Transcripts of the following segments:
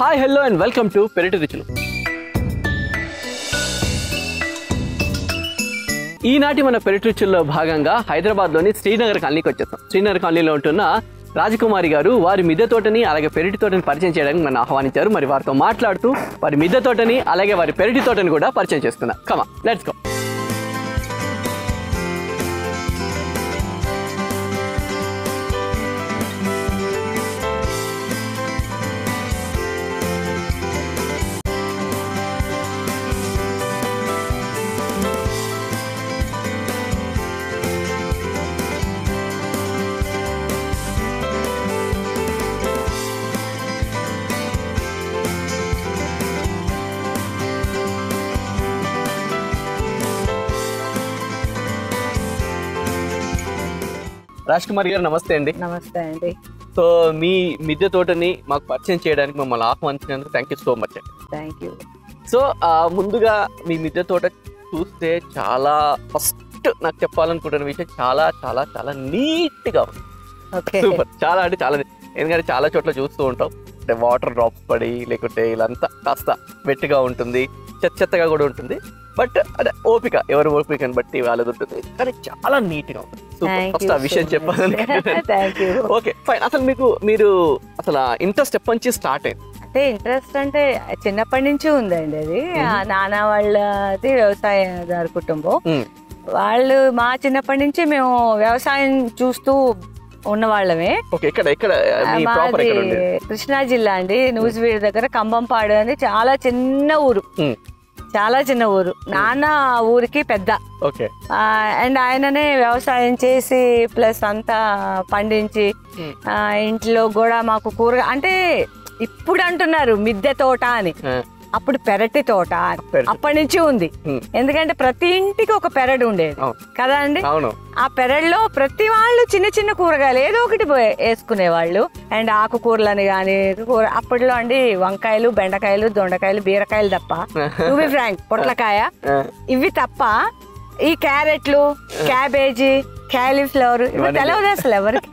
Hi hello and welcome to Perati Ruchulu ఈనాటి మన పెరటి రుచుల్లో భాగంగా హైదరాబాద్లోని శ్రీనగర్ కాలనీకి వచ్చేస్తాం శ్రీనగర్ కాలనీలో ఉంటున్న రాజకుమారి గారు వారి మిద్దె తోటని అలాగే పెరటి తోటని పరిచయం చేయడానికి నన్ను ఆహ్వానించారు మరి వారితో మాట్లాడుతూ వారి మిద్దె తోటని అలాగే వారి పెరటి తోటని కూడా పరిచయం చేస్తున్నా కమా లెట్స్ గో రాజకుమారి గారు నమస్తే అండి నమస్తే అండి సో మీ మిద్దె తోటని మాకు పరిచయం చేయడానికి మమ్మల్ని ఆహ్వానించినందుకు థ్యాంక్ యూ సో మచ్ అండి థ్యాంక్ యూ సో ఆ, ముందుగా మీ మిద్దె తోట చూస్తే చాలా ఫస్ట్ నాకు చెప్పాలనుకుంటున్న విషయం చాలా చాలా చాలా నీట్ గా ఉంది ఓకే సూపర్ చాలా అంటే చాలా neat. ఎందుకంటే చాలా చోట్ల చూస్తూ ఉంటాం అంటే వాటర్ డ్రాప్స్ పడి లేకుంటే ఇలాంతా కాస్త వెట్టిగా ఉంటుంది చెత్త చెత్తగా కూడా ఉంటుంది బట్ అదే ఓపిక ఎవరి ఓపికని బట్టి వాళ్ళది ఉంటుంది కానీ చాలా నీట్ గా ఉంది సూపర్ థ్యాంక్ ఫస్ట్ ఆ విషయం చెప్పాలని థ్యాంక్ యూ ఓకే ఫైన్ అసలు మీకు మీరు అసలు ఇంట్రెస్ట్ ఎప్పటి నుంచి స్టార్ట్ అయింది అంటే ఇంట్రెస్ట్ అంటే చిన్నప్పటి నుంచి ఉందండి అది ఆ నాన్న వాళ్ళది వ్యవసాయదారు కుటుంబం మ్మ్. వాళ్ళు మా చిన్నప్పటి నుంచి మేము వ్యవసాయం చూస్తూ ఉన్న వాళ్ళమే ఓకే ఇక్కడ ఇక్కడ మీ ప్రాపర్ మాది ఎక్కడ ఉండేది కృష్ణా జిల్లా అండి నూజివీడు దగ్గర కంబంపాడు అని చాలా చిన్న ఊరు మ్మ్. చాలా చిన్న ఊరు నాన్న ఆ ఊరికి పెద్ద ఓకే అండ్ ఆయననే వ్యవసాయం చేసి ప్లస్ అంతా పండించి Hmm. ఆ, ఇంట్లో కూడా మాకు కూరగా అంటే ఇప్పుడు అంటున్నారు మిద్దె తోట అని ఆ, అప్పుడు పెరటి తోట అని. పెరటి. అప్పటి నుంచి ఉంది Hmm. ఎందుకంటే ప్రతి ఇంటికి ఒక పెరడు ఉండేది అవును. కదా అండి అవును ఆ పెరడులో ప్రతి వాళ్ళు చిన్న చిన్న కూరగాయలు ఏదో ఒకటి పో- వేసుకునేవాళ్ళు అండ్ ఆకుకూరలని కానీ కూర అప్పట్లో అండి వంకాయలు బెండకాయలు దొండకాయలు బీరకాయలు తప్ప టు బి ఫ్రాంక్ పొట్లకాయ ఆ, ఇవి తప్ప ఈ క్యారెట్లు క్యాబేజీ క్యాలీఫ్లవర్ ఇవి ఇవన్నీ తెలవదు అసలు ఎవరికి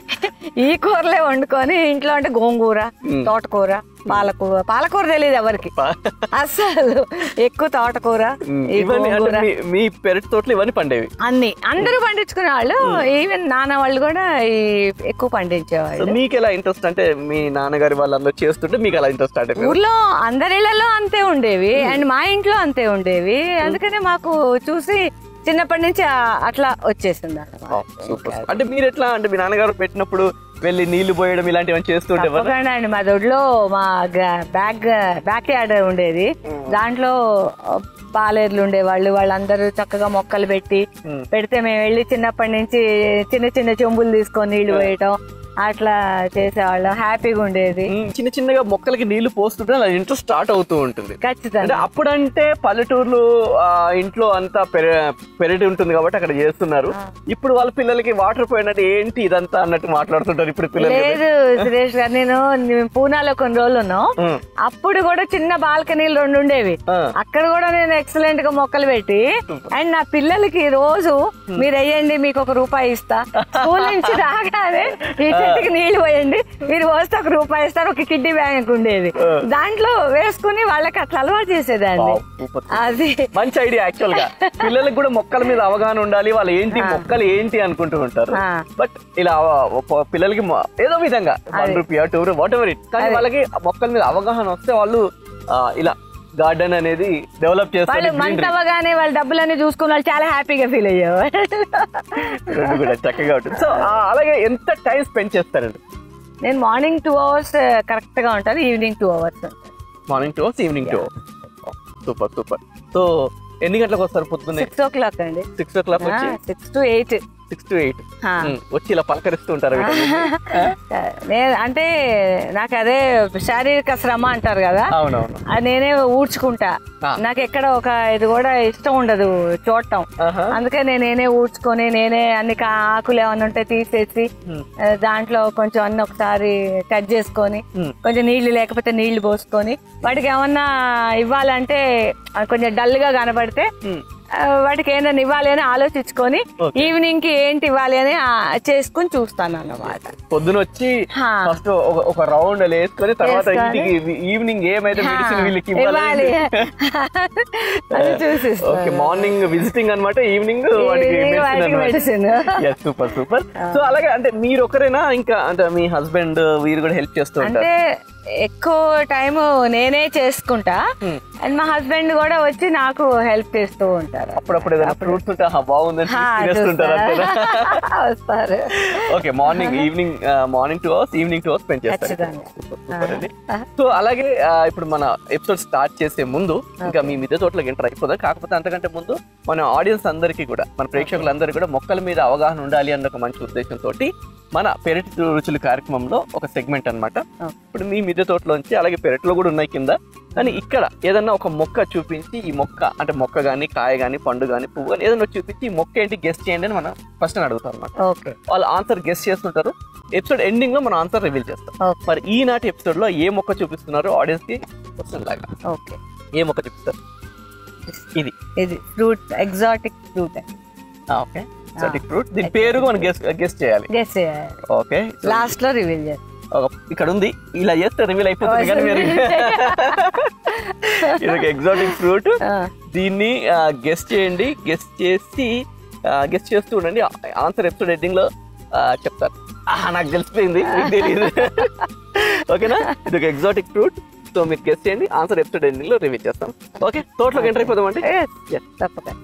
ఈ కూరలే వండుకొని ఇంట్లో అంటే గోంగూర మ్. తోటకూర పాలకూర పాలకూర తెలియదు ఎవరికి పా- అసలు ఎక్కువ తోటకూర ఉమ్, ఈ ఇవన్నీ అంటే గోంగూర మీ- మీ పెరటి తోటలు ఇవన్నీ పండేవి అన్ని అందరూ పండించుకునే వాళ్ళు ఈవెన్ నాన్న వాళ్ళు కూడా ఈ ఎక్కువ సో పండించేవాళ్ళు మీకు ఎలా ఇంట్రెస్ట్ అంటే మీ నాన్నగారి వాళ్ళందరూ చేస్తుంటే మీకు అలా ఇంట్రెస్ట్ స్టార్ట్ అయిపోయింది ఊర్లో అందరిళ్లలో అంతే ఉండేవి అండ్ మా ఇంట్లో అంతే ఉండేవి అందుకనే మాకు చూసి చిన్నప్పటి నుంచి ఆ- అట్లా వచ్చేసింది సూపర్ అంటే మీరు ఎట్లా అంటే మీ నాన్నగారు పెట్టినప్పుడు వెళ్ళి నీళ్లు పోయడం ఇలాంటివన్నీ చేస్తుంటే తప్పకుండా అండి మా దొడ్లో మా బ్యాక్ బ్యాక్ యార్డ్ ఉండేది దాంట్లో పాలేర్లు ఉండేవాళ్ళు వాళ్ళందరూ చక్కగా మొక్కలు పెట్టి మ్మ్. పెడితే మేము వెళ్ళి చిన్నప్పటి నుంచి చిన్న చిన్న చెంబులు తీసుకొని నీళ్లు వేయటం అట్లా చేసేవాళ్ళం హ్యాపీగా ఉండేది చిన్న చిన్నగా మొక్కలకి నీళ్లు పోస్తుంటే అలా ఇంట్రెస్ట్ స్టార్ట్ అవుతూ ఉంటుంది అంటే ఖచ్చితంగా అప్పుడంటే పల్లెటూర్లు ఆ, ఇంట్లో అంతా పెర పెరటి ఉంటుంది కాబట్టి అక్కడ చేస్తున్నారు ఇప్పుడు వాళ్ళ పిల్లలకి వాటర్ పోయినట్టు ఏంటి ఇదంతా అన్నట్టు మాట్లాడుతుంటారు ఇప్పుడు పిల్లలు లేదు సురేష్ గారు నేను నేను పూనాలో కొన్ని రోజులు ఉన్నాం ఉమ్, అప్పుడు కూడా చిన్న బాల్కనీలు రెండు ఉండేవి ఆ, అక్కడ కూడా నేను ఎక్సలెంట్ గా మొక్కలు పెట్టి అండ్ నా పిల్లలకి రోజు మీరు వేయండి మీకు ఒక రూపాయి ఇస్తా స్కూల్ నుంచి రాగానే ఈ చెట్టుకి నీళ్లు పోయండి మీరు పోస్తే ఒక రూపాయి ఇస్తారు ఒక కిడ్నీ బ్యాంక్ ఉండేది దాంట్లో వేసుకుని వాళ్ళకి అట్లా అలవాటు చేసేదాన్ని వావ్, సూపర్. అది మంచి ఐడియా యాక్చువల్ గా పిల్లలకు కూడా మొక్కల మీద అవగాహన ఉండాలి వాళ్ళు ఏంటి మొక్కలు ఏంటి అనుకుంటూ ఉంటారు ఆ. బట్ ఇలా ఒక పిల్లలకి మొ- ఏదో విధంగా one rupee two rupee whatever it కానీ వాళ్ళకి ఆ మొక్కల మీద అవగాహన వస్తే వాళ్ళు ఆ, ఇలా గార్డెన్ అనేది డెవలప్ వాళ్ళు చేస్తారు మంత్ అవ్వగానే వాళ్ళ డబ్బులన్నీ చూసుకుని వాళ్ళు చాలా హ్యాపీగా ఫీల్ అయ్యేవారు రెండు కూడా చక్కగా ఉంటుంది సో అలాగే ఎంత టైం స్పెండ్ చేస్తారండి నేను మార్నింగ్ టూ అవర్స్ కరెక్ట్ గా ఉంటాను evening two hours morning two hours evening two super super so ఎన్ని గంటలకు వస్తారు పొద్దున్నే సిక్స్ ఓ క్లాక్ అండి సిక్స్ ఓ క్లాక్ వచ్చి six to eight six to eight వచ్చి ఇలా పలకరిస్తూ ఉంటారు నేను అంటే నాకు అదే శారీరక శ్రమ అంటారు కదా అవునవును అది నేనే ఊడ్చుకుంటా ఆ. నాకు ఎక్కడ ఒక ఇది కూడా ఇష్టం ఉండదు చూడటం ఆహా. అందుకే నేను నేనే ఊడ్చుకొని నేనే అన్ని కా- ఆకులు ఏమైనా ఉంటే తీసేసి Hmm. ఆ, దాంట్లో కొంచెం అన్ని ఒకసారి కట్ చేసుకొని Hmm. కొంచెం నీళ్లు లేకపోతే నీళ్లు పోసుకొని వాటికి ఏమన్నా ఇవ్వాలంటే ఆ, కొంచెం డల్ గా కనబడితే Hmm. ఆ, వాటికి ఏంటని ఇవ్వాలి అని ఆలోచించుకొని Okay. ఈవినింగ్ కి ఏంటి ఇవ్వాలి అని ఆ, చేసుకుని చూస్తాను అన్నమాట పొద్దున వచ్చి హా. ఫస్ట్ ఒక- ఒక రౌండ్ అలా వేసుకొని తర్వాత వేసుకొని. ఇంటికి ఈవినింగ్ ఏమైతే హా, మెడిసిన్ వీళ్ళకి ఇవ్వాలి అది చూసిస్తాను ఓకే మార్నింగ్ విజిటింగ్ అన్నమాట ఈవినింగ్ వాటికి Evening వాటికి medicine medicine. Super super so అలాగే అంటే మీరు ఒకరేనా ఇంకా అంటే మీ హస్బెండ్ వీరు కూడా హెల్ప్ చేస్తూ ఉంటారు అంటే ఎక్కువ టైం నేనే చేసుకుంటా అండ్ మా హస్బెండ్ కూడా వచ్చి నాకు హెల్ప్ చేస్తూ ఉంటారు అప్పుడప్పుడు ఏదైనా ఫ్రూట్స్ ఉంటే "ఆహా, బాగుందని హా, తినేస్తుంటారు అంతేనా చూస్తారా? వస్తారు okay morning evening morning two hours evening two hours spend చేస్తారు ఖచ్చితంగా. సూపర్ సూపర్ అండి సో అలాగే ఆ, ఇప్పుడు మన ఎపిసోడ్ స్టార్ట్ చేసే ముందు ఇంకా మీ మిద్దె తోటలోకి ఎంటర్ అయిపోదాం కాకపోతే అంతకంటే ముందు మన ఆడియన్స్ అందరికీ కూడా మన ప్రేక్షకులందరికీ కూడా మొక్కల మీద అవగాహన ఉండాలి అన్న ఒక మంచి ఉద్దేశంతో మన పెరటి రుచులు కార్యక్రమంలో ఒక సెగ్మెంట్ అన్నమాట ఇప్పుడు మీ మిద్దె తోటలోంచి అలాగే పెరట్లో కూడా ఉన్నాయి కింద కానీ ఇక్కడ ఏదన్నా ఒక మొక్క చూపించి ఈ మొక్క అంటే మొక్క కానీ కాయ కానీ పండు కానీ పువ్వు కానీ ఏదన్నా చూపించి ఈ మొక్క ఏంటి గెస్ట్ చేయండి అని మనం ఫస్ట్ అడుగుతాం అన్నమాట ఓకే వాళ్ళు ఆన్సర్ గెస్ట్ చేస్తుంటారు ఎపిసోడ్ ఎండింగ్ లో మనం ఆన్సర్ రివీల్ చేస్తాం ఓకే మరి ఈనాటి ఎపిసోడ్ లో ఏ మొక్క చూపిస్తున్నారు ఆడియన్స్ కి క్వశ్చన్ లాగా ఓకే ఏ మొక్క చూపిస్తారు ఇది ఇది fruit exotic fruit okay exotic fruit దీని పేరు మనం గెస్ట్ గెస్ట్ చేయాలి గెస్ చేయాలి ఓకే లాస్ట్ లో రివీల్ చేస్తాం ఇక్కడ ఉంది ఇలా చేస్తే రివీల్ అయిపోతుంది కానీ మీరు ఇది ఒక ఎగ్జాటిక్ ఫ్రూట్ దీన్ని గెస్ట్ చేయండి గెస్ట్ చేసి గెస్ట్ చేస్తూ ఉండండి ఆన్సర్ ఎపిసోడ్ ఎండింగ్ లో ఆ, చెప్తారు ఆహా, నాకు తెలిసిపోయింది మీకు తెలియదు ఓకేనా ఇది ఒక ఎగ్జాటిక్ ఫ్రూట్ సో మీరు గెస్ట్ చేయండి ఆన్సర్ ఎపిసోడ్ ఎండింగ్ లో రివీల్ చేస్తాం ఓకే తోటలోకి ఎంటర్ అయిపోదాం అండి Yes, తప్పకుండా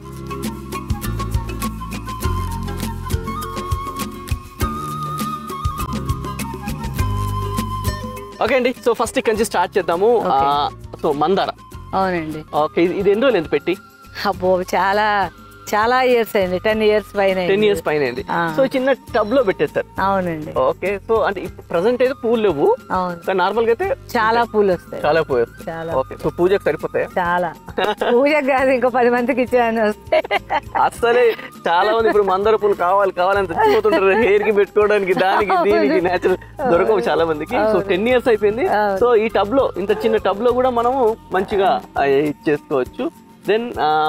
ఓకే అండి సో ఫస్ట్ ఇక్కడ నుంచి స్టార్ట్ చేద్దాము సో మందార అవునండి ఓకే ఇది ఇది ఎన్ని రోజులు ఎంత పెట్టి అబ్బో చాలా చాలా ఇయర్స్ అయింది టెన్ ఇయర్స్ పైన టెన్ అయింది. ఇయర్స్ పైన అయింది ఆ. సో చిన్న టబ్ లో పెట్టేస్తారు అవునండి ఓకే సో అంటే ప్రజెంట్ అయితే పూలు లేవు అవును కానీ నార్మల్ గా అయితే చాలా పూలు వస్తాయి చాలా పూలు వస్తాయి. చాలా ఓకే సో పూజకు సరిపోతాయి చాలా పూజకు కాదు ఇంకో పది మందికి ఇచ్చాను వస్తే అసలే చాలా మంది ఇప్పుడు మందార పూలు కావాలి కావాలని తెచ్చిపోతుంటారు హెయిర్ కి పెట్టుకోవడానికి దానికి దీనికి నేచురల్ దొరకవు చాలా మందికి సో టెన్ ఇయర్స్ అయిపోయింది అవును. సో ఈ టబ్ లో ఇంత చిన్న టబ్ లో కూడా మనము మంచిగా ఆ, ఇచ్చేసుకోవచ్చు దెన్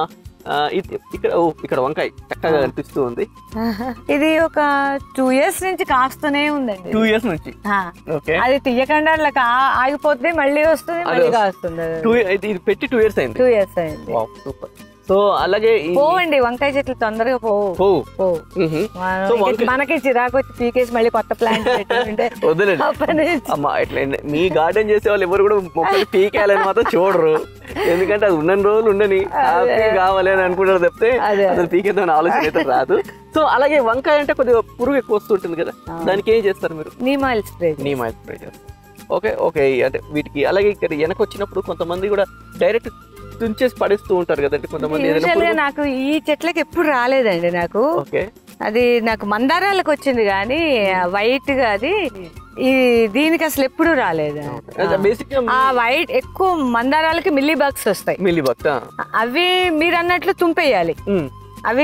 ఇక్కడ ఓ, ఇక్కడ వంకాయ చక్కగా కనిపిస్తూ ఉంది ఇది ఒక టూ ఇయర్స్ నుంచి కాస్తూనే ఉందండి టూ ఇయర్స్ నుంచి ఆ, ఓకే అది తీయకుండా అట్లా కా- ఆగిపోతుంది మళ్ళీ వస్తుంది మళ్ళీ వస్తుంది. కాస్తుంది టూ ఇది పెట్టి టూ ఇయర్స్ అయింది టూ ఇయర్స్ అయింది సూపర్ సో అలాగే ఈ- పోవండి వంకాయ చెట్లు తొందరగా పోవు ఓ పోవు మ్హూ. మనం సో ఇంక వంకాయ- మనకి చిరాకు వచ్చి పీకేసి మళ్ళీ కొత్త ప్లాంట్ పెట్టుకుంటే వదిలేండి అప్పటి నుంచి అమ్మా ఇట్లా ఏంటి, మీ గార్డెన్ చేసే వాళ్ళు ఎవరు కూడా మొక్కలు పీకేయాలని మాత్రం చూడరు ఎందుకంటే అది ఉన్న రోజులు ఉండని హ్యాపీ కావాలి అని అనుకుంటారు తప్పితే అదే. అసలు పీకేద్దాం ఆలోచన అయితే రాదు సో అలాగే వంకాయ అంటే కొద్దిగా పురుగు ఎక్కువ వస్తుంటుంది కదా దానికి ఏం చేస్తారు మీరు neem oil spray neem oil spray చేస్తారు ఓకే ఓకే అంటే వీటికి అలాగే ఇక్కడ వెనక వచ్చినప్పుడు కొంతమంది కూడా డైరెక్ట్ తుంచేసి పడేస్తూ ఉంటారు కదండి కొంతమంది ఏదైనా యూజువల్ గా పురుగు- నాకు ఈ చెట్లకి ఎప్పుడు రాలేదండి నాకు ఓకే అది నాకు మందారాలకు వచ్చింది కానీ వైట్ గా అది ఈ దీనికి అసలు ఎప్పుడు రాలేదు బేసిక్ గా ఆ వైట్ ఎక్కువ మందారాలకి మిల్లీ బగ్స్ వస్తాయి మిల్లీ భక్త అవి మీరు అన్నట్లు తుంపేయాలి అవి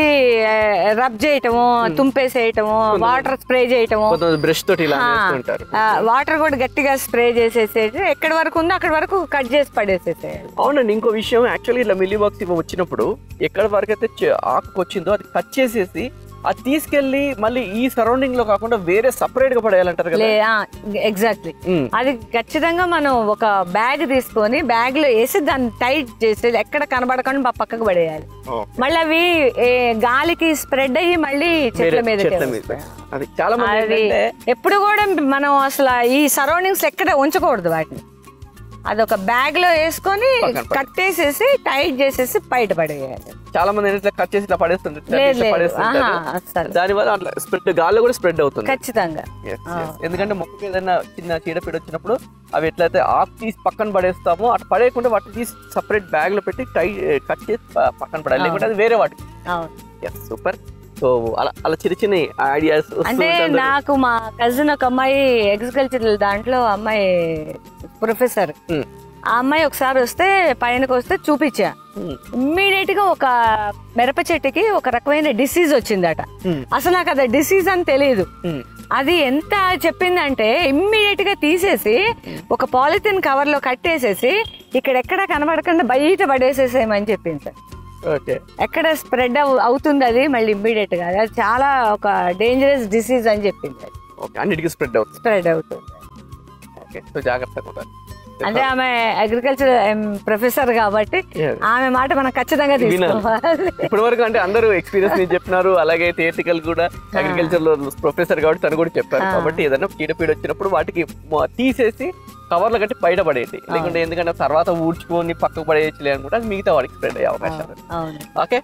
రబ్ చేయటము తుంపేసేయటము వాటర్ స్ప్రే చేయటము కొంతమంది బ్రష్ తోటి ఇలా వేస్తుంటారు వాటర్ కూడా గట్టిగా స్ప్రే చేసేసేసి ఎక్కడి వరకు ఉందో అక్కడి వరకు కట్ చేసి పడేసేసేయాలి అవునండి ఇంకో విషయం యాక్చువల్లీ ఇలా మిల్లీ బాక్స్ ఇవ్వ వచ్చినప్పుడు ఎక్కడ వరకు అయితే చె- ఆకుకు వచ్చిందో అది కట్ చేసేసి అది తీసుకెళ్లి మళ్ళీ ఈ సరౌండింగ్ లో కాకుండా వేరే సపరేట్ గా పడేయాలంటారు కదా లే ఎగ్జాక్ట్లీ ఉమ్, అది ఖచ్చితంగా మనం ఒక బ్యాగ్ తీసుకొని బ్యాగ్ లో వేసి దాన్ని టైట్ చేసి ఎక్కడ కనబడకుండా మా పక్కకు పడేయాలి మళ్ళీ అవి ఏ, గాలికి స్ప్రెడ్ అయ్యి మళ్ళీ చెట్ల వేరే మీద చెట్ల మీద అది చాలా మంది అది ఏంటంటే ఎప్పుడు కూడా మనం అసలు ఈ సరౌండింగ్స్ ఎక్కడ ఉంచకూడదు వాటిని అదొక బ్యాగ్ లో వేసుకొని పక్కన పడే- కట్టేసేసి టైట్ చేసేసి బయట పడేయాలి చాలా మంది ఏంటంటే కట్ చేసి ఇట్లా పడేస్తుంటారు ఇట్లా లేదు తీసి లేదు పడేస్తుంటారు ఆహా, అస్సలు దాని వల్ల అట్లా స్ప్రెడ్ గాల్లో కూడా స్ప్రెడ్ అవుతుంది ఖచ్చితంగా Yes, yes. ఎందుకంటే మొక్కకి ఏదైనా చిన్న చీడపీడ వచ్చినప్పుడు అవి ఎట్లయితే ఆకు తీసి పక్కన పడేస్తామో అటు పడేయకుండా వాటిని తీసి సపరేట్ బ్యాగ్ లో పెట్టి టై కట్ చేసి ప- పక్కన పడాలి లేకుంటే అది వేరే వాటికి అవును ఎస్ సూపర్ సో అలా అలా చిన్న చిన్న ఐడియాస్ అంటే నాకు మా కజిన్ ఒక అమ్మాయి అగ్రికల్చర్ దాంట్లో అమ్మాయి ప్రొఫెసర్ ఆ అమ్మాయి ఒకసారి వస్తే పైనకి వస్తే చూపించా ఇమ్మీడియట్ గా ఒక మిరప చెట్టుకి ఒక రకమైన డిసీజ్ వచ్చిందట అసలు నాకు అది డిసీజ్ అని తెలియదు అది ఎంత చెప్పిందంటే ఇమ్మీడియట్ గా తీసేసి ఒక పాలిథిన్ కవర్ లో కట్టేసేసి ఇక్కడెక్కడ కనబడకుండా బయట పడేసేసేయమని చెప్పింది సార్ ఓకే ఎక్కడ స్ప్రెడ్ అవుతుంది అది మళ్ళీ ఇమ్మీడియట్ గా అది చాలా ఒక డేంజరస్ డిసీజ్ అని చెప్పింది అది. ఓకే అన్నిటికీ స్ప్రెడ్ అవుతుంది స్ప్రెడ్ అవుతుంది ఓకే సో జాగ్రత్తగా ఉండాలి అంటే ఆమె అగ్రికల్చర్ ప్రొఫెసర్ కాబట్టి Yeah. ఆమె మాట మనం ఖచ్చితంగా తీసుకోవాలి ఇప్పటి వరకు అంటే అందరూ ఎక్స్పీరియన్స్ నుంచి చెప్తున్నారు అలాగే థియేటికల్ కూడా అగ్రికల్చర్ లో ప్రొఫెసర్ కాబట్టి తను కూడా చెప్పారు కాబట్టి ఏదైనా చీడపీడ వచ్చినప్పుడు వాటికి మొ- తీసేసి కవర్లు కట్టి బయట పడేది లేకుంటే ఎందుకంటే తర్వాత ఊడ్చుకొని పక్కకు పడేయచ్చులే అనుకుంటే అది మిగతా వాడికి స్ప్రెడ్ అయ్యే అవకాశాలు అవును ఓకే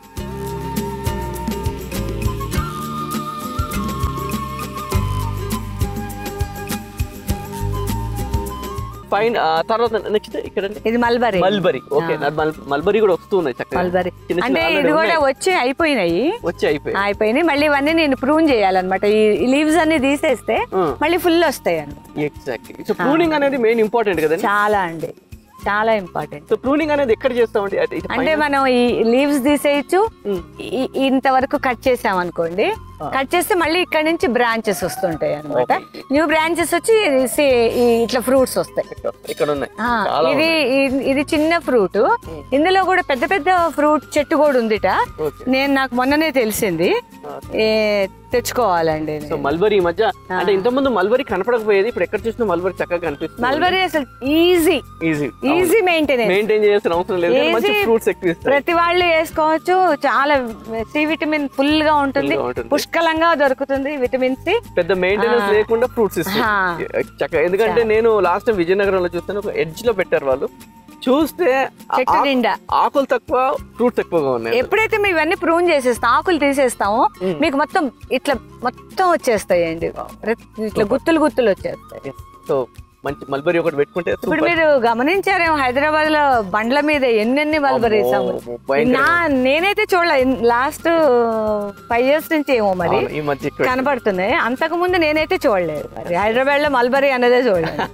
ఫైన్ తర్వాత నెక్స్ట్ ఇక్కడ ఇది మల్బరీ మల్బరీ ఓకే మల్బరీ కూడా వస్తున్నాయి చక్కగా మల్బరీ చిన్న చిన్న అంటే already ఇది కూడా ఉన్నాయి. వచ్చి అయిపోయినాయి వచ్చి అయిపోయి అయిపోయినాయి మళ్ళీ ఇవన్నీ నేను ప్రూన్ చేయాలన్నమాట ఈ లీవ్స్ అన్ని తీసేస్తే మళ్ళీ ఫుల్ వస్తాయి అండి ఎగ్జాక్ట్లీ సో ప్రూనింగ్ అనేది మెయిన్ ఇంపార్టెంట్ కదండి చాలా అండి చాలా ఇంపార్టెంట్ సో ప్రూనింగ్ అనేది ఎక్కడ చేస్తామండి అటు ఇటు అంటే మనం ఈ లీవ్స్ తీసేయచ్చు ఈ- ఇంతవరకు కట్ చేసాం అనుకోండి కట్ చేస్తే మళ్ళీ ఇక్కడ నుంచి బ్రాంచెస్ వస్తుంటాయి అనమాట న్యూ బ్రాంచెస్ వచ్చి సే- ఈ ఇట్లా ఫ్రూట్స్ వస్తాయి పైన ఇక్కడ ఉన్నాయి ఆ, చాలా ఇది ఇది- ఇది చిన్న ఫ్రూట్ ఇందులో కూడా పెద్ద పెద్ద ఫ్రూట్ చెట్టు కూడా ఉందిట ఓకే నేను నాకు మొన్ననే తెలిసింది ఏ, తెచ్చుకోవాలండి సో మల్బరీ ఈ మధ్య అంటే ఇంతకుముందు మల్బరీ కనపడకపోయేది ఇప్పుడు ఎక్కడ చూసినా మల్బరీ చక్కగా కనిపిస్తుంది మల్బరీ అసలు easy easy easy maintenance maintain చేయాల్సిన అవసరం లేదు కానీ మంచి Easy. ఫ్రూట్స్ ఎక్కువ ఇస్తాయి ప్రతి వాళ్ళు వేసుకోవచ్చు చాలా సి విటమిన్ ఫుల్ గా ఉంటుంది Full గా ఉంటుంది. పుష్కలంగా దొరుకుతుంది విటమిన్ సి పెద్ద మెయింటెనెన్స్ లేకుండా ఫ్రూట్స్ ఇస్తాయి ఆ. చక్కగా ఎందుకంటే నేను లాస్ట్ టైం విజయనగరంలో చూస్తాను ఒక ఎడ్జ్ లో పెట్టారు వాళ్ళు చూస్తే ఆ- చెట్టు ఆ- నిండా ఆకులు తక్కువ ఫ్రూట్స్ ఎక్కువగా ఉన్నాయి ఎప్పుడైతే మేము ఇవన్నీ ప్రూన్ చేసేస్తాం ఆకులు తీసేస్తామో మీకు మొత్తం ఇట్లా మొత్తం వచ్చేస్తాయండి ప్రతి- ఇట్లా గుత్తులు గుత్తులు వచ్చేస్తాయి సో మంచి మల్బరీ ఒకటి పెట్టుకుంటే ఇప్పుడు super. మీరు గమనించారేమో హైదరాబాద్ లో బండ్ల మీద ఎన్నెన్ని మల్బరీస్ అమ్మో, భయంకరంగా నా నేనైతే చూడలే లాస్ట్ ఫైవ్ ఇయర్స్ నుంచి ఏమో మరి అవును, ఈ మధ్య ఎక్కువ కనపడుతున్నాయి అంతకు ముందు నేనైతే చూడలేదు మరి హైదరాబాద్ లో మల్బరీ అన్నదే చూడలేదు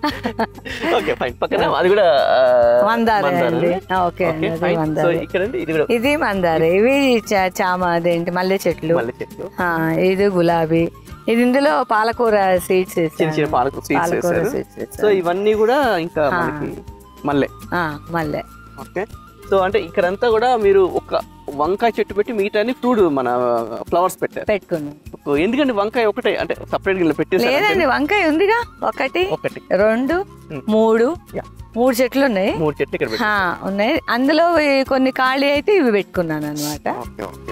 ఓకే ఫైన్ పక్కన అది కూడా ఆ, మందార మందార అండి అండి. ఓకే Okay, అండి అది fine. సో మందార ఇక్కడ అండి ఇది కూడా ఇది మందార ఇవి చా- చామ అదేంటి మల్లె చెట్లు మల్లె చెట్లు ఆ, ఇది గులాబీ ఇది ఇందులో పాలకూర సీడ్స్ చిన్న చిన్న పాలకు సీడ్స్ పాలకూర వేశారు seeds సో ఇవన్నీ కూడా ఇంకా మనకి మల్లె మల్లె ఓకే సో అంటే ఇక్కడంతా కూడా మీరు ఒక వంకాయ చెట్టు పెట్టి మిగతా ఫ్రూట్ మన ఫ్లవర్స్ పెట్టారు పెట్టుకున్నాం సో ఎందుకంటే వంకాయ ఒకటే అంటే సపరేట్ గా పెట్టేసారు లేదండి వంకాయ ఉందిగా ఒకటి ఒకటి రెండు Hmm. మూడు Yeah. మూడు చెట్లు ఉన్నాయి మూడు చెట్లు ఇక్కడ పెట్టారు ఆ, ఉన్నాయి అందులో ఈ కొన్ని ఖాళీ అయితే ఇవి పెట్టుకున్నాను అనమాట ఓకే ఓకే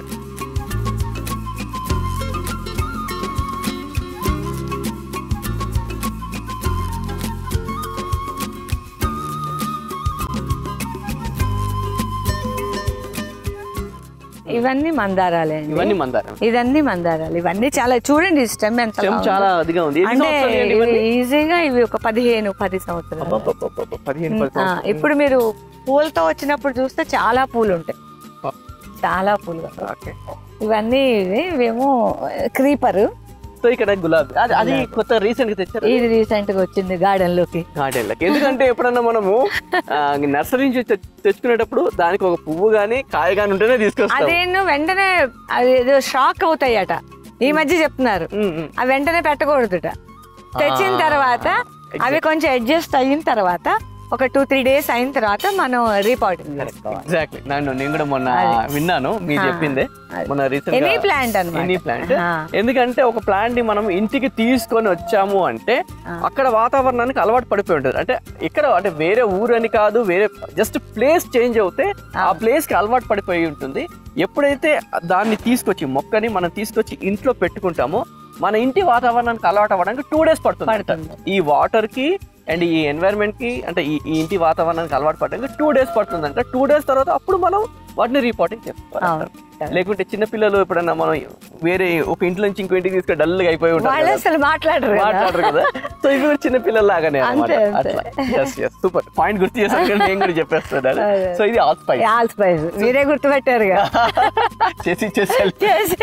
ఇవన్నీ మందారాలే అండి ఇవన్నీ మందారం ఇదన్నీ మందారాలు ఇవన్నీ చాలా చూడండి స్టెమ్ ఎంత స్టెమ్ చాలా అదిగా ఉంది ఎన్ని అంటే సంవత్సరాలు అండి ఇవన్నీ? ఈజీగా ఇవి ఒక పదిహేను పది సంవత్సరాలు అబ్బబ్బబ్బబ్బబ్బ, పదిహేను పది ఆ, సంవత్సరాలు. ఇప్పుడు మీరు పూలతో వచ్చినప్పుడు చూస్తే చాలా పూలు ఉంటాయి ఆ. చాలా పూలు ఓకే ఇవన్నీ ఇవి ఇవేమో క్రీపర్ సో ఇక్కడ గులాబీ అది అది కొత్త రీసెంట్ గా తెచ్చారు ఇది రీసెంట్ గా వచ్చింది గార్డెన్ లోకి గార్డెన్ లకి ఎందుకంటే ఎప్పుడన్నా మనము ఆ, నర్సరీ నుంచి తె- తెచ్చుకునేటప్పుడు దానికి ఒక పువ్వు గానీ కాయ గానీ ఉంటేనే తీసుకొస్తాం అదేను వెంటనే అది ఏదో షాక్ అవుతాయట ఈ మధ్య చెప్తున్నారు ఉమ్, ఉమ్. అవి వెంటనే పెట్టకూడదుట తెచ్చిన తర్వాత అవి కొంచెం అడ్జస్ట్ అయిన తర్వాత ఒక టూ త్రీ డేస్ అయిన తర్వాత మనం రీపాటింగ్ చేసుకోవాలి ఎగ్జాక్ట్లీ నన్ను నేను కూడా మొన్న విన్నాను మీరు చెప్పిందే మొన్న రీసెంట్ ఎనీ ప్లాంట్ అనమాట ఎనీ ప్లాంట్ ఎందుకంటే ఒక ప్లాంట్ ని మనం ఇంటికి తీసుకొని వచ్చాము అంటే అక్కడ వాతావరణానికి అలవాటు పడిపోయి ఉంటుంది అంటే ఇక్కడ అంటే వేరే ఊరని కాదు వేరే జస్ట్ ప్లేస్ చేంజ్ అవుతే ఆ ప్లేస్ కి అలవాటు పడిపోయి ఉంటుంది ఎప్పుడైతే దాన్ని తీసుకొచ్చి మొక్కని మనం తీసుకొచ్చి ఇంట్లో పెట్టుకుంటామో మన ఇంటి వాతావరణానికి అలవాటు అవ్వడానికి టూ డేస్ పడుతుంది పడుతుంది. ఈ వాటర్ కి అండ్ ఈ ఎన్వైరన్మెంట్ కి అంటే ఈ ఈ ఇంటి వాతావరణానికి అలవాటు పడడానికి టూ డేస్ పడుతుంది అంటే టూ డేస్ తర్వాత అప్పుడు మనం వాటిని రిపోర్టింగ్ చేసుకోవాలి అవును. లేకుంటే చిన్న పిల్లలు ఎప్పుడన్నా మనం వేరే ఒక ఇంట్లో నుంచి ఇంకో ఇంటికి తీసుకొని డల్ గా అయిపోయి ఉంటారు వాళ్ళు కదా. అసలు మాట్లాడరు కదా. మాట్లాడరు కదా సో ఇవి కూడా చిన్న పిల్లల లాగానే అంతే, అంతే. సూపర్ పాయింట్ గుర్తు చేశాను కానీ నేను కూడా చెప్పేస్తాను అదే. సో ఇది ఆల్ స్పైస్ ఆల్ స్పైస్ మీరే గుర్తుపెట్టారుగా చేసి చేసి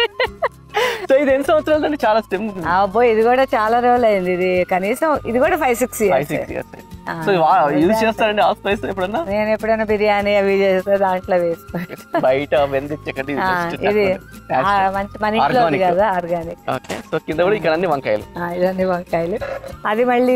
సో ఇది ఎన్ని సంవత్సరాలు అండి చాలా స్టెమ్ అబ్బో ఇది కూడా చాలా రోజులు అయింది ఇది కనీసం ఇది కూడా five six five years six years so use చేస్తారండి ఆల్ స్పైస్ ఎప్పుడన్నా నేను ఎప్పుడైనా బిర్యానీ అవి చేస్తే దాంట్లో వేసుకుంటా బయట వెందిచ్చకండి ఆ, ఇది ఆ, మంచి మన ఇంట్లో ఉంది Organic. కదా ఆర్గానిక్ ఓకే సో కింద కూడా ఇక్కడ అన్ని వంకాయలు ఇవన్నీ వంకాయలు అది మళ్ళీ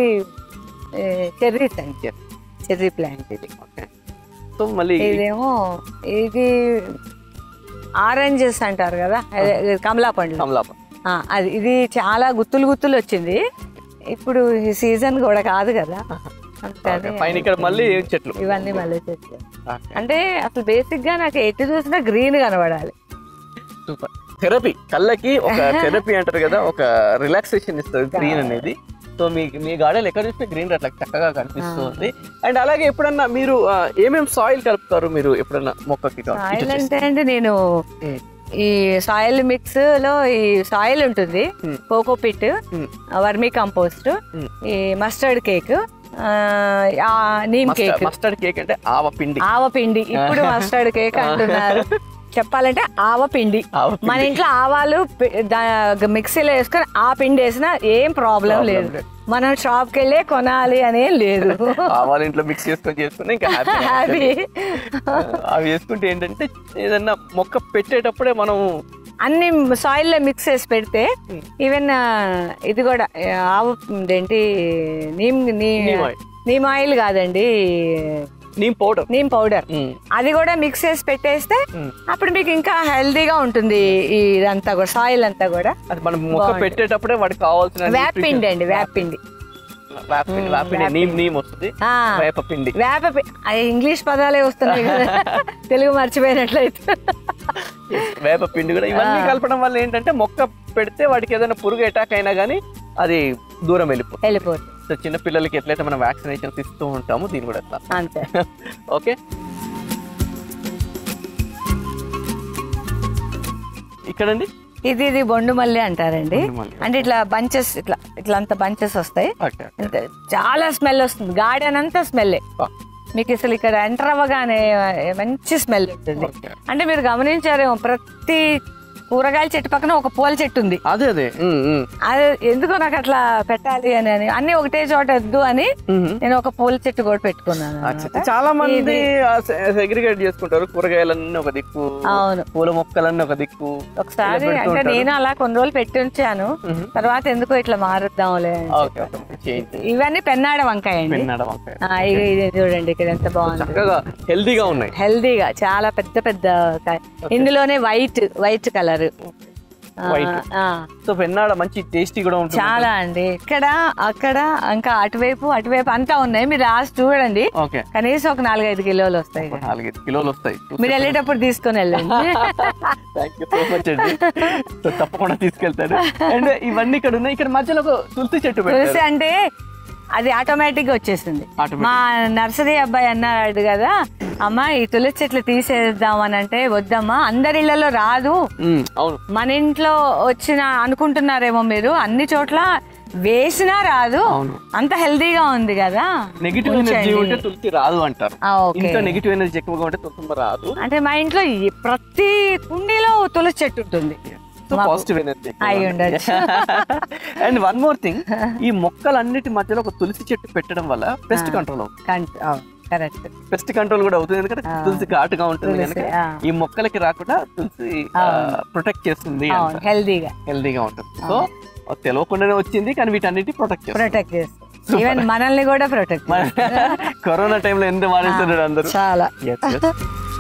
చెర్రీస్ అండి చెర్రీ ప్లాంట్ ఇది ఓకే సో మళ్ళీ ఇదేమో ఇది ఆరెంజెస్ అంటారు కదా అదే, కమలా పండ్లు కమలాప ఆ, అది ఇది చాలా గుత్తులు గుత్తులు వచ్చింది ఇప్పుడు ఈ సీజన్ కూడా కాదు కదా అందుకని పైన ఇక్కడ మళ్ళీ చెట్లు ఇవన్నీ మళ్ళీ చెట్లు Okay. అంటే అసలు బేసిక్ గా నాకు ఎటు చూసినా గ్రీన్ కనబడాలి సూపర్ థెరపీ కళ్ళకి ఒక థెరపీ అంటారు కదా ఒక రిలాక్సేషన్ ఇస్తుంది గ్రీన్ అనేది సో మీ మీ గార్డెన్ ఎక్కడ చూస్తే గ్రీన్ అట్లా చక్కగా కనిపిస్తుంది అండ్ అలాగే ఎప్పుడన్నా మీరు ఆ, ఏమేం సాయిల్ కలుపుతారు మీరు ఎప్పుడన్నా మొక్కకి ఇట్లా సాయిల్ చేస్తే? అంటే అండి నేను ఉమ్, ఈ సాయిల్ మిక్స్ లో ఈ సాయిల్ ఉంటుంది Hmm. Coco peat um. Vermicompost Hmm. ఈ mustard cake neem mustard cake mustard cake అంటే ఆవ పిండి ఆవ పిండి ఇప్పుడు మస్టర్డ్ కేక్ అంటున్నారు చెప్పాలంటే ఆవ పిండి ఆవ మన ఇంట్లో ఆవాలు పి- దా- మిక్సీలో వేసుకొని ఆ పిండి వేసినా ఏం ప్రాబ్లం Problem లేదు లేదు. మనం షాప్కి వెళ్ళే కొనాలి అనేం లేదు ఆవాల ఇంట్లో మిక్స్ చేసుకొని చేసుకుని ఇంకా హ్యాపీ హ్యాపీ అవి వేసుకుంటే ఏంటంటే ఏదన్నా మొక్క పెట్టేటప్పుడే మనం అన్ని సాయిల్ లో మిక్స్ చేసి పెడితే Hmm. ఈవెన్ ఇది కూడా ఆ, ఆవు ఏంటి నీమ్ నీ- Neem oil. నీమ్ ఆయిల్ కాదండి నీమ్ పౌడర్ నీమ్ పౌడర్ అది కూడా మిక్స్ చేసి పెట్టేస్తే Hmm. అప్పుడు మీకు ఇంకా హెల్దీగా ఉంటుంది ఈ ఇదంతా కూడా సాయిల్ అంతా కూడా అది మనం మొక్క బాగుంటుంది. పెట్టేటప్పుడే వాడికి కావాల్సిన వేపిండి అండి వేపిండి వేపిండి వేపిండి నీమ్ నీమ్ వస్తుంది ఆ, వేప పిండి వేప పి- అది ఇంగ్లీష్ పదాలే వస్తున్నాయి కదా తెలుగు మర్చిపోయినట్లయితే వేప పిండి కూడా ఇవన్నీ కలపడం వల్ల ఏంటంటే మొక్క పెడితే వాడికి ఏదైనా పురుగు అటాక్ అయినా కానీ అది దూరం వెళ్ళిపోతుంది వెళ్ళిపోతుంది సో చిన్న పిల్లలకి ఎట్లయితే మనం వ్యాక్సినేషన్స్ ఇస్తూ ఉంటామో దీని కూడా అట్లా అంతే ఓకే ఇక్కడండి ఇది ఇది బొండు మల్లి అంటారండి బొండు మల్లి. అంటే ఇట్లా బంచెస్ ఇట్లా ఇట్లా అంత బంచెస్ వస్తాయి ఓకే అంతే. చాలా స్మెల్ వస్తుంది గార్డెన్ అంతా స్మెల్ మీకు అసలు ఇక్కడ ఎంటర్ అవ్వగానే మంచి స్మెల్ ఉంటుంది ఓకే అంటే మీరు గమనించారేమో ప్రతి కూరగాయల చెట్టు పక్కన ఒక పూల చెట్టు ఉంది అదే అదే ఉమ్, ఉమ్. అది ఎందుకో నాకు అట్లా పెట్టాలి అని అని అన్ని ఒకటే చోట వద్దు అని ఉమ్. నేను ఒక పూల చెట్టు కూడా పెట్టుకున్నాను అచ్చా. అన్నమాట. చాలా మంది సెగ్రిగేట్ చేసుకుంటారు కూరగాయలన్నీ ఒక దిక్కు అవును పూల మొక్కలన్నీ ఒక దిక్కు ఒకసారి ఇలా పెడుతూ అంటే ఉంటారు. నేను అలా కొన్ని రోజులు పెట్టి ఉంచాను మ్మ్. తర్వాత ఎందుకో ఇట్లా మారుద్దాంలే అని ఓకే ఓకే చేయండి ఇవన్నీ పెన్నాడ వంకాయ అండి పెన్నాడ వంకాయ ఆ, ఇది ఇది చూడండి ఇక్కడ ఎంత బాగుంది చక్కగా హెల్దీగా ఉన్నాయి హెల్దీగా చాలా పెద్ద పెద్ద కాయ ఇందులోనే white white colour White. So పెన్నాడ మంచి టేస్టీ కూడా ఉంటుంది చాలా అండి ఇక్కడ అక్కడ ఇంకా అటువైపు అటువైపు అంతా ఉన్నాయి మీరు రాసి చూడండి ఓకే కనీసం ఒక నాలుగైదు కిలోలు వస్తాయి ఒక నాలుగైదు కిలోలు వస్తాయి మీరు వెళ్ళేటప్పుడు తీసుకొని వెళ్ళండి థ్యాంక్ యూ సో మచ్ అండి సో తప్పకుండా తీసుకెళ్తాను అండ్ ఇవన్నీ ఇక్కడ ఉన్నాయి ఇక్కడ మధ్యలో ఒక తులసి చెట్టు తులసి పెట్టారు అంటే అది ఆటోమేటిక్ గా వచ్చేసింది Automatic. మా నర్సరీ అబ్బాయి అన్నాడు కదా అమ్మ ఈ తులసి చెట్లు తీసేద్దాం అని అంటే వద్దమ్మా అందరి ఇళ్లలో రాదు ఉమ్, అవును మన ఇంట్లో వచ్చిన అనుకుంటున్నారేమో మీరు అన్ని చోట్ల వేసినా రాదు అవును. అంత హెల్దీగా ఉంది కదా నెగిటివ్ ఎనర్జీ ఉంచండి. ఉంటే తులసి రాదు అంటారు ఆ, ఓకే. ఇంట్లో నెగిటివ్ ఎనర్జీ ఎక్కువగా ఉంటే తులసి రాదు అంటే మా ఇంట్లో ఈ ప్రతి కుండీలో తులసి చెట్టు ఉంటుంది సో మాకు పాజిటివ్ ఎనర్జీ అయి ఉండొచ్చు. అండ్ వన్ మోర్ థింగ్ ఈ మొక్కలన్నిటి మధ్యలో ఒక తులసి చెట్టు పెట్టడం వల్ల పెస్ట్ కంట్రోల్ అవుతుంది కరెక్ట్ పెస్ట్ కంట్రోల్ కూడా అవుతుంది ఎందుకంటే ఆ. తులసి ఘాటుగా ఉంటుంది తులసి, కనుక ఆ. ఈ మొక్కలకి రాకుండా తులసి అవును. ప్రొటెక్ట్ చేస్తుంది అవును హెల్దీగా హెల్దీగా ఉంటుంది సో తెలియకుండానే వచ్చింది కానీ వీటన్నిటి ప్రొటెక్ట్ చేస్తుంది ప్రొటెక్ట్ చేస్తుంది ఈవెన్ మనల్ని కూడా ప్రొటెక్ట్ కరోనా టైంలో ఎంత వాడేస్తున్నారు అందరూ చాలా Yes, yes.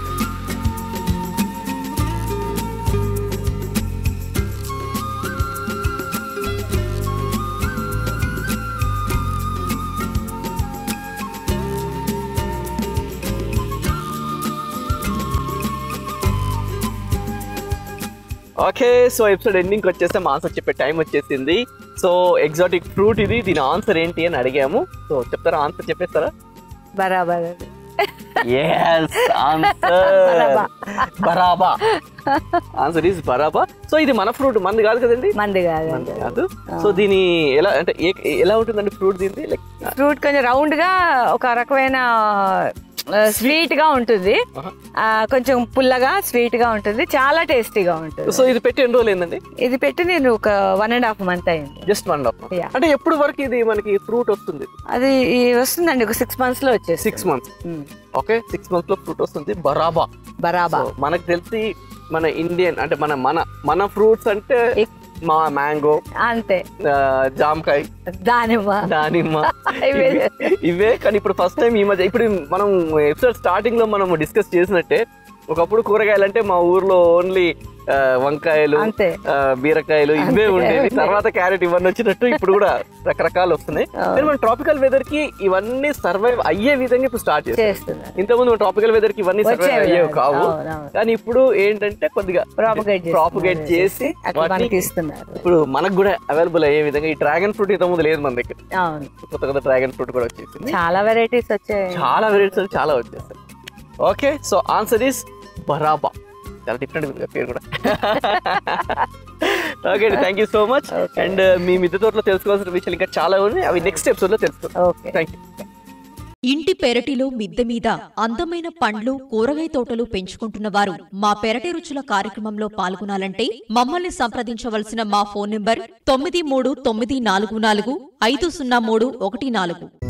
Okay so episode ending వచ్చేస్తే మా ఆన్సర్ చెప్పే టైం వచ్చేసింది సో ఎగ్జాటిక్ ఫ్రూట్ ఇది దీని ఆన్సర్ ఏంటి అని అడిగాము సో చెప్తారా ఆన్సర్ చెప్పేస్తారా బరాబర్ ఎస్ ఆన్సర్ బరాబా. బరాబా ఆన్సర్ ఈస్ బరాబా సో ఇది మన ఫ్రూట్ మంది కాదు కదండి మంది కాదు మంది కాదు సో దీని ఎలా అంటే ఏ- ఎలా ఉంటుందండి ఫ్రూట్ దీనిది లైక్ ఫ్రూట్ కొంచెం రౌండ్ గా ఒక రకమైన స్వీట్ గా ఉంటుంది ఆ, కొంచెం పుల్లగా స్వీట్ గా ఉంటుంది చాలా టేస్టీగా ఉంటుంది సో ఇది పెట్టి ఎన్ని రోజులు ఏందండి ఇది పెట్టి నేను ఒక వన్ అండ్ హాఫ్ మంత్ అయింది జస్ట్ వన్ హాఫ్ Yeah. అంటే ఎప్పుడు వరకు ఇది మనకి ఫ్రూట్ వస్తుంది అది ఈ వస్తుందండి ఒక సిక్స్ మంత్స్ లో వచ్చేసి six months okay six months లో ఫ్రూట్ వస్తుంది బరాబా బరాబా So, మనకు తెలిసి మన ఇండియన్ అంటే మన మన మన ఫ్రూట్స్ అంటే ఎక్- మా మ్యాంగో అంతే జామకాయ దానిమ్మ దానిమ్మ ఇవే. ఇవే- ఇవే కానీ ఇప్పుడు ఫస్ట్ టైం ఈ మధ్య ఇప్పుడు మనం ఎపిసోడ్ స్టార్టింగ్ లో మనం డిస్కస్ చేసినట్టే ఒకప్పుడు కూరగాయలు అంటే మా ఊర్లో ఓన్లీ వంకాయలు అంతే. ఆ, బీరకాయలు ఇవే ఉండేవి తర్వాత క్యారెట్ ఇవన్నీ వచ్చినట్టు ఇప్పుడు కూడా రకరకాలు వస్తున్నాయి కానీ మన ట్రాపికల్ వెదర్ కి ఇవన్నీ సర్వైవ్ అయ్యే విధంగా ఇప్పుడు స్టార్ట్ చేస్తాం చేస్తున్నారు ఇంతకుముందు ట్రాపికల్ వెదర్ కి ఇవన్నీ సర్వైవ్ వచ్చేవి అయ్యేవి కాదు. కావు అవును, అవును. కానీ ఇప్పుడు ఏంటంటే కొద్దిగా Propagate చేస్తున్నారు. ప్రాపగేట్ చేసి అట్లా వాటిని మనకి ఇస్తున్నారు ఇప్పుడు మనకు కూడా అవైలబుల్ అయ్యే విధంగా ఈ డ్రాగన్ ఫ్రూట్ ఇంతకుముందు లేదు మన దగ్గర అవును కొత్త కొత్త డ్రాగన్ ఫ్రూట్ కూడా వచ్చేసింది చాలా వెరైటీస్ వచ్చాయి చాలా వెరైటీస్ చాలా వచ్చేస్తాయి ఓకే సో ఆన్సర్ ఇస్ బరాబా చాలా డిఫరెంట్ ఉంది పేరు కూడా ఓకే అండి thank you so much and మీ మిద్దె తోటలో తెలుసుకోవాల్సిన విషయాలు ఇంకా చాలా ఉన్నాయి అవి నెక్స్ట్ ఎపిసోడ్ లో తెలుసుకుందాం ఓకే థ్యాంక్ యూ ఇంటి పెరటిలో మిద్దె మీద అందమైన పండ్లు కూరగాయ తోటలు పెంచుకుంటున్న వారు మా పెరటి రుచుల కార్యక్రమంలో పాల్గొనాలంటే మమ్మల్ని సంప్రదించవలసిన మా ఫోన్ నంబర్ తొమ్మిది మూడు తొమ్మిది నాలుగు నాలుగు ఐదు సున్నా మూడు ఒకటి నాలుగు